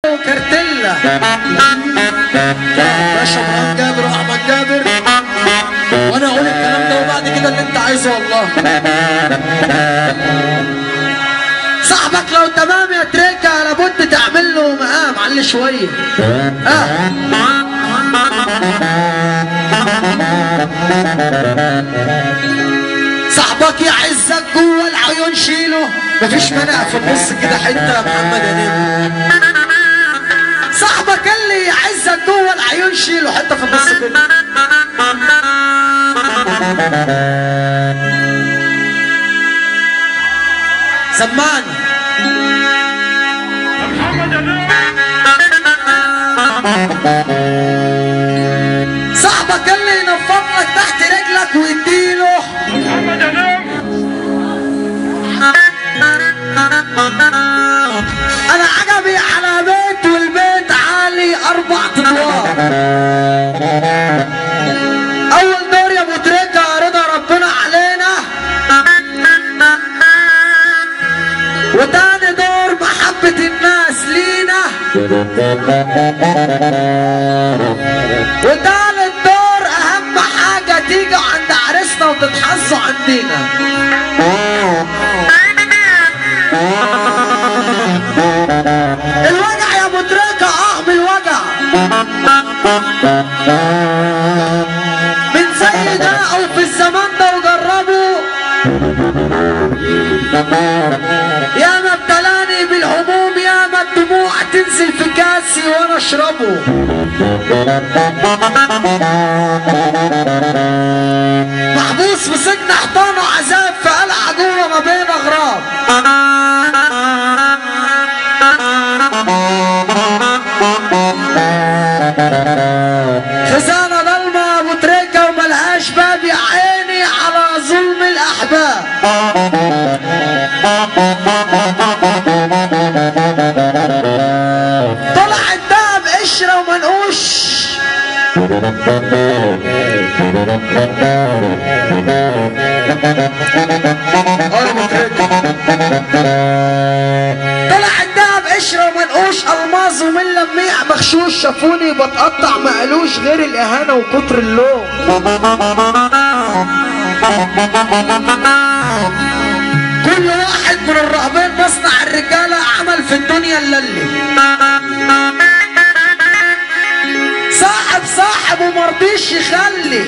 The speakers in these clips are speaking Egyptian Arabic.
وكارتيلا باشا ابراهيم جابر واحمد جابر وانا اقول الكلام ده وبعد كده اللي انت عايزه والله صاحبك لو تمام يا تريكا لابد تعمل له مقام علي شويه اه صاحبك يعزك جوه العيون شيله مفيش مانع في النص كده حته يا محمد يا نجم صاحبك اللي يعزك جوه العيون شيله حته في النص كده سمعني صاحبك اللي ينفض لك تحت رجلك ويديله انا عجبي على بيت والبيت عالي اربع ادوار اول دور يا ابو تريكه رضا ربنا علينا وتاني دور محبة الناس لينا وتالت دور اهم حاجة تيجوا عند عريسنا وتتحظوا عندنا الوجع يا ابو تريكة اه بالوجع من زي ده او في الزمان ده وجربوا يا ما ابتلاني بالهموم يا ما الدموع تنزل في كاسي وانا اشربه محبوس في سجن حضان وعذاب في قلعة جوه ما بين اغراب خزانة ضلمة ابو تريكة وملهاش باب يا عيني على ظلم الاحباب طلع الدهب قشرة ومنقوش طلع الدهب قشرة ومنقوش الماظ ومن لميع مغشوش شافوني بتقطع ما قالوش غير الاهانة وكتر اللوم كل واحد من الرهبين مصنع الرجالة عمل في الدنيا اللي صاحب صاحب ومرضيش يخلي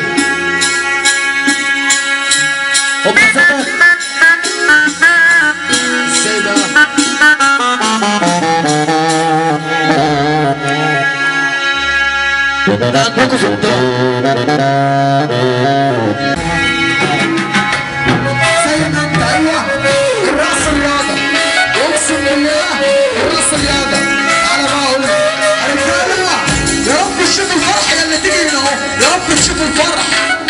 هو كذا ازاي بقى ده عندكم في الدار زي ما انت ايوه الراس الرياضه اقسم بالله الراس الرياضه على ما اقول رجاله يا رب تشوف الفرح لما تيجي هنا اهو يا رب تشوف الفرح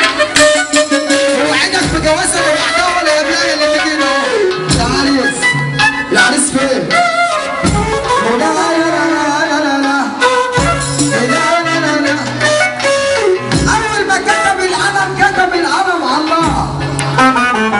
وعدك بجوازه اللي بعدها ولا قبلها اللي تيجي هنا اهو يا عريس يا عريس فين؟ لا لا لا لا لا لا لا لا لا لا أول ما كتب القلم كتب القلم على الله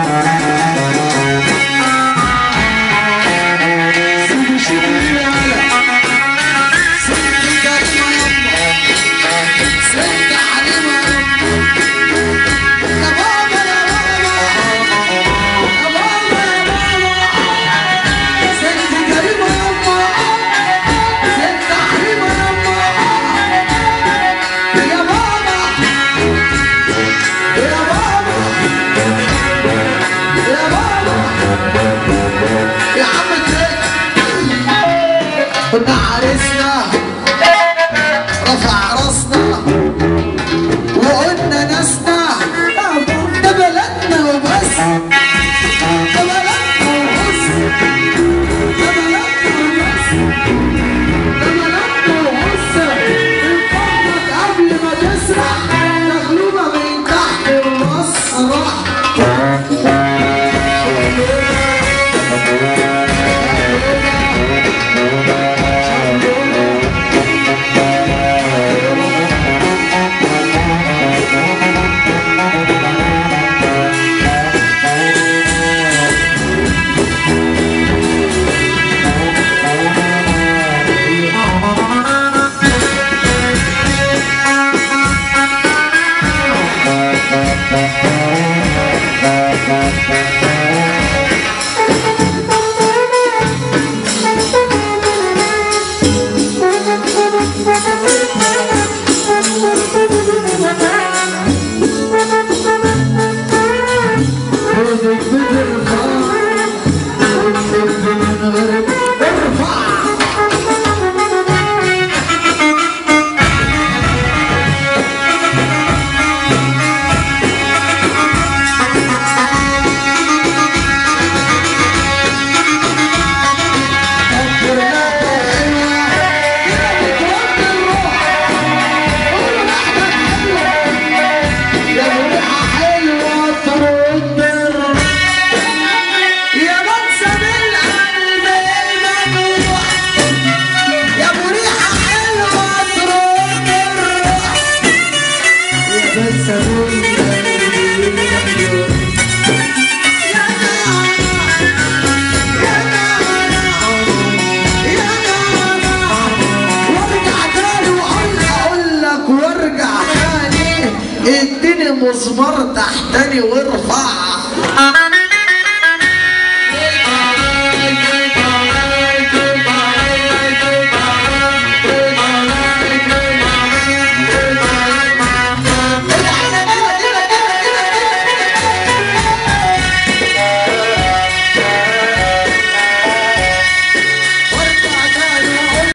سيدي شيرين يا ولا سيدي كريمة يما سيدي حليمة يما يا بابا يا بابا يا بابا يا بابا سيدي كريمة يما سيدي حليمة يما يا بابا يا بابا يا بابا يا عم تريك كنا عرسنا رفع راسنا وقلنا ناسنا ده بلدنا وبس ده بلدنا وبس ده بلدنا وبس ده بلدنا وبس من فضلك قبل ما تسرح مغلوبة من تحت المسرح مسمار تحتني وارفع